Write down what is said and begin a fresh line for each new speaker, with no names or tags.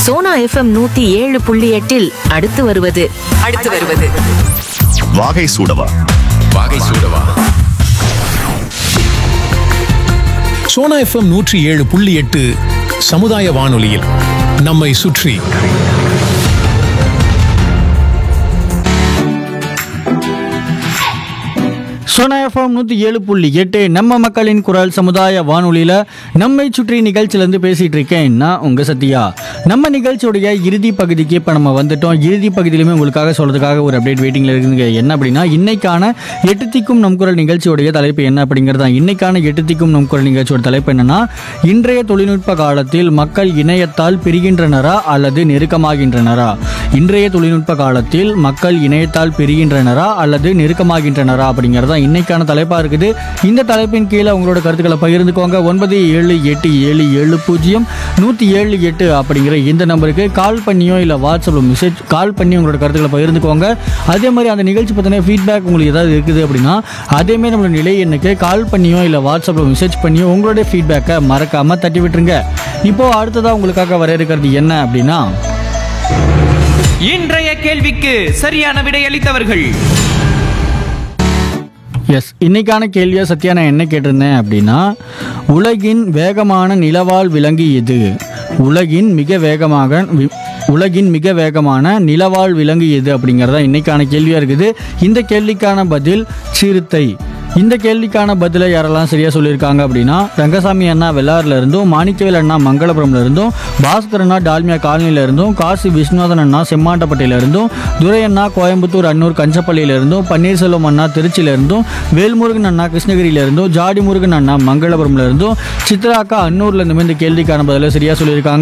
Sona FM நூத்தி ஏழு புள்ளி எட்டில் அடுத்து வருவது அடுத்து வருவது
வாகை சூடவா
வாகை சூடவா
சோனா எஃப்எம் நூற்றி ஏழு புள்ளி எட்டு சமுதாய வானொலியில் நம்மை சுற்றி
சோனா எஃப்எம் நூற்றி ஏழு புள்ளி எட்டு நம்ம மக்களின் குரல் சமுதாய வானொலியில் நம்மை சுற்றி நிகழ்ச்சியிலேருந்து பேசிகிட்டு இருக்கேன் நான் உங்கள் சத்யா நம்ம நிகழ்ச்சியோடைய இறுதி பகுதிக்கு இப்போ நம்ம வந்துட்டோம் இறுதி பகுதியிலுமே உங்களுக்காக சொல்கிறதுக்காக ஒரு அப்டேட் வெயிட்டிங்கில் இருக்குதுங்க என்ன அப்படின்னா இன்னைக்கான எட்டு திக்கும் நம் குரல் நிகழ்ச்சியோடைய தலைப்பு என்ன அப்படிங்கிறது தான் இன்னைக்கான எட்டு திக்கும் நம் குரல் நிகழ்ச்சியோட தலைப்பு என்னன்னா இன்றைய தொழில்நுட்ப காலத்தில் மக்கள் இணையத்தால் பிரிகின்றனரா அல்லது நெருக்கமாகின்றனரா இன்றைய தொழில்நுட்ப காலத்தில் மக்கள் இணையத்தால் பிரிகின்றனரா அல்லது நெருக்கமாகின்றனரா அப்படிங்கிறது தான் இன்னைக்கான தலைப்பாக இருக்குது இந்த தலைப்பின் கீழே உங்களோட கருத்துக்களை பகிர்ந்துக்கோங்க ஒன்பது ஏழு எட்டு ஏழு ஏழு பூஜ்ஜியம் நூற்றி ஏழு எட்டு அப்படிங்கிற இந்த நம்பருக்கு கால் பண்ணியோ இல்லை வாட்ஸ்அப்பில் மெசேஜ் கால் பண்ணி உங்களோட கருத்துக்களை பகிர்ந்துக்கோங்க அதே மாதிரி அந்த நிகழ்ச்சி பற்றின ஃபீட்பேக் உங்களுக்கு ஏதாவது இருக்குது அப்படின்னா அதேமாதிரி நம்மளோட நிலை எண்ணுக்கு கால் பண்ணியோ இல்லை வாட்ஸ்அப்பில் மெசேஜ் பண்ணியோ உங்களுடைய ஃபீட்பேக்கை மறக்காமல் தட்டி விட்டுருங்க இப்போ அடுத்ததாக உங்களுக்காக வர இருக்கிறது என்ன அப்படின்னா
இன்றைய கேள்விக்கு சரியான விடையளித்தவர்கள்
எஸ் இன்னைக்கான கேள்வியை சத்யா நான் என்ன கேட்டிருந்தேன் அப்படின்னா உலகின் வேகமான நிலவாழ் விலங்கு எது உலகின் மிக வேகமாக வி- உலகின் மிக வேகமான நிலவாழ் விலங்கு எது அப்படிங்கிறதா இன்னைக்கான கேள்வியாக இருக்குது இந்த கேள்விக்கான பதில் சிறுத்தை இந்த கேள்விக்கான பதிலை யாரெல்லாம் சரியாக சொல்லியிருக்காங்க அப்படின்னா ரங்கசாமி அண்ணா வெள்ளாறுல இருந்தும் மாணிக்கவேல் அண்ணா மங்களபுரம்ல இருந்தும் பாஸ்கர் அண்ணா டால்மியா காலனில இருந்தும் காசி விஸ்வநாதன் அண்ணா செம்மாண்டப்பட்டியில இருந்தும் துரை அண்ணா கோயம்புத்தூர் அன்னூர் கஞ்சப்பள்ளியில இருந்தும் பன்னீர்செல்வம் அண்ணா திருச்சியில இருந்தும் வேல்முருகன் அண்ணா கிருஷ்ணகிரியில இருந்தும் ஜாடி முருகன் அண்ணா மங்களபுரம்ல இருந்தும் சித்ரா அக்கா அன்னூர்ல இருந்துமே இந்த கேள்விக்கான பதிலை சரியா சொல்லியிருக்காங்க